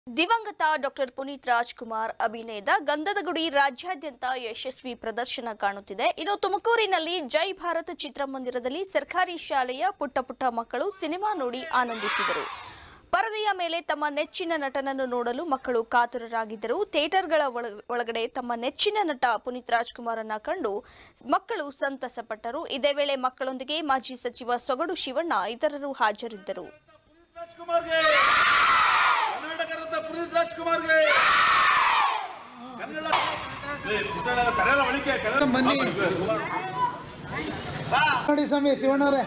ದಿವಂಗತ ಡಾಕ್ಟರ್ ಪುನೀತ್ ರಾಜ್ಕುಮಾರ್ ಅಭಿನಯದ ಗಂಧದ ಗುಡಿ ರಾಜ್ಯಾದ್ಯಂತ ಯಶಸ್ವಿ ಪ್ರದರ್ಶನ ಕಾಣುತ್ತಿದೆ ಇನ್ನು ತುಮಕೂರಿನಲ್ಲಿ ಜೈ ಭಾರತ್ ಚಿತ್ರಮಂದಿರದಲ್ಲಿ ಸರ್ಕಾರಿ ಶಾಲೆಯ ಪುಟ್ಟ ಪುಟ್ಟ ಮಕ್ಕಳು ಸಿನಿಮಾ ನೋಡಿ ಆನಂದಿಸಿದರು ಪರದೆಯ ಮೇಲೆ ತಮ್ಮ ನೆಚ್ಚಿನ ನಟನನ್ನು ನೋಡಲು ಮಕ್ಕಳು ಕಾತುರರಾಗಿದ್ದರು ಥಿಯೇಟರ್ಗಳ ಒಳ- ಒಳಗಡೆ ತಮ್ಮ ನೆಚ್ಚಿನ ನಟ ಪುನೀತ್ ರಾಜ್ಕುಮಾರ್ ಅನ್ನ ಕಂಡು ಮಕ್ಕಳು ಸಂತಸಪಟ್ಟರು ಇದೇ ವೇಳೆ ಮಕ್ಕಳೊಂದಿಗೆ ಮಾಜಿ ಸಚಿವ ಸೊಗಡು ಶಿವಣ್ಣ ಇತರರು ಹಾಜರಿದ್ದರು ರಾಜ್ಕುಮಾರ್ಗೆ ಕರ್ನಾಟಕ ರತ್ನ ಪುನೀತ್ ರಾಜ್ಕುಮಾರ್ಗೆ ಕನ್ನಡ ಏ, ಪುಟ್ಟಣ್ಣ, ಕನ್ನಡ ಒಳಿಕೆ, ಕನ್ನಡ ಬನ್ನಿ. ನೋಡಿ ಸ್ವಾಮಿ ಶಿವಣ್ಣವ್ರೆ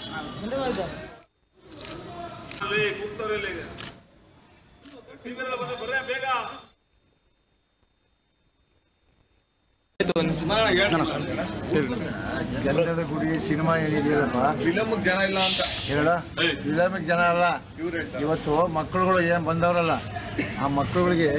ಅಲ್ಲಿ ಕೂಗ್ತಾರೆ ಇಲ್ಲಿ. ಟೀಚರ್ಗಳು ಬಂದು ಬರ್ರೆ ಬೇಗ ಗಂಧದ ಗುಡಿ ಸಿನಿಮಾ ಏನಿದೆಯಲ್ಲಪ್ಪ ಫಿಲಮ್ ಜನ ಇಲ್ಲ ಅಂತ ಹೇಳ ಫಿಲಮಿಕ್ ಜನ ಅಲ್ಲ ಇವತ್ತು ಮಕ್ಕಳುಗಳು ಏನು ಬಂದವರಲ್ಲ ಆ ಮಕ್ಕಳುಗಳಿಗೆ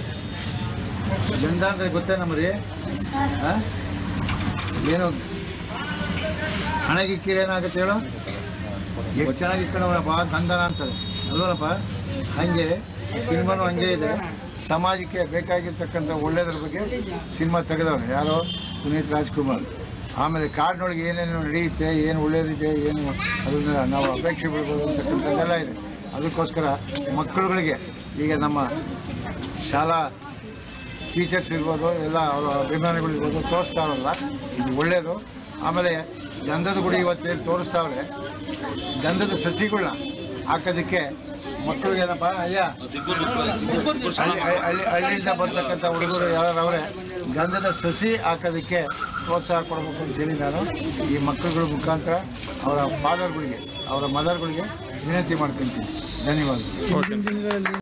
ಗಂಧ ಅಂದ್ರೆ ಗೊತ್ತೇ ನಮ್ರಿ ಆ? ಏನು ಹಣಗಿಕ್ಕಿರಿ ಏನಾಗುತ್ತೆ ಹೇಳು ಎಷ್ಟು ಚೆನ್ನಾಗಿ ಇಟ್ಕೊಂಡವನಪ್ಪ ಗಂಧನ ಅಂತಾರೆ ಅಲ್ವಲ್ಲಪ್ಪ ಹಂಗೆ ಸಿನಿಮಾನು ಹಂಗೆ ಇದೆ ಸಮಾಜಕ್ಕೆ ಬೇಕಾಗಿರ್ತಕ್ಕಂಥ ಒಳ್ಳೆಯದ್ರ ಬಗ್ಗೆ ಸಿನಿಮಾ ತೆಗೆದವನು ಯಾರು ಪುನೀತ್ ರಾಜ್ಕುಮಾರ್ ಆಮೇಲೆ ಕಾಡಿನೊಳಗೆ ಏನೇನು ನಡೆಯುತ್ತೆ ಏನು ಒಳ್ಳೆಯದಿದೆ ಏನು ಅದನ್ನ ನಾವು ಅಪೇಕ್ಷೆ ಬಿಡ್ಬೋದು ಅಂತಕ್ಕಂಥದ್ದೆಲ್ಲ ಇದೆ ಅದಕ್ಕೋಸ್ಕರ ಮಕ್ಕಳುಗಳಿಗೆ ಈಗ ನಮ್ಮ ಶಾಲಾ ಟೀಚರ್ಸ್ ಇರ್ಬೋದು ಎಲ್ಲ ಅವರ ಅಭಿಮಾನಿಗಳು ಇರ್ಬೋದು ತೋರಿಸ್ತಾರಲ್ಲ ಇದು ಒಳ್ಳೆಯದು ಆಮೇಲೆ ಗಂಧದ ಗುಡಿ ಇವತ್ತೇನು ತೋರಿಸ್ತಾವ್ರೆ ಗಂಧದ ಸಸಿಗಳನ್ನ ಹಾಕೋದಕ್ಕೆ ಮಕ್ಕಳಿಗೇನಪ್ಪ ಅಯ್ಯ ಹಳ್ಳಿ ಹಳ್ಳಿ ಹಳ್ಳಿಯಿಂದ ಬರ್ತಕ್ಕಂಥ ಹುಡುಗರು ಯಾರು ಅವರೇ ಗಂಧದ ಸಸಿ ಹಾಕೋದಕ್ಕೆ ಪ್ರೋತ್ಸಾಹ ಕೊಡಬೇಕು ಅಂತೇಳಿ ನಾನು ಈ ಮಕ್ಕಳುಗಳ ಮುಖಾಂತರ ಅವರ ಫಾದರ್ಗಳಿಗೆ ಅವರ ಮದರ್ಗಳಿಗೆ ವಿನಂತಿ ಮಾಡ್ಕೊತೀನಿ ಧನ್ಯವಾದಗಳು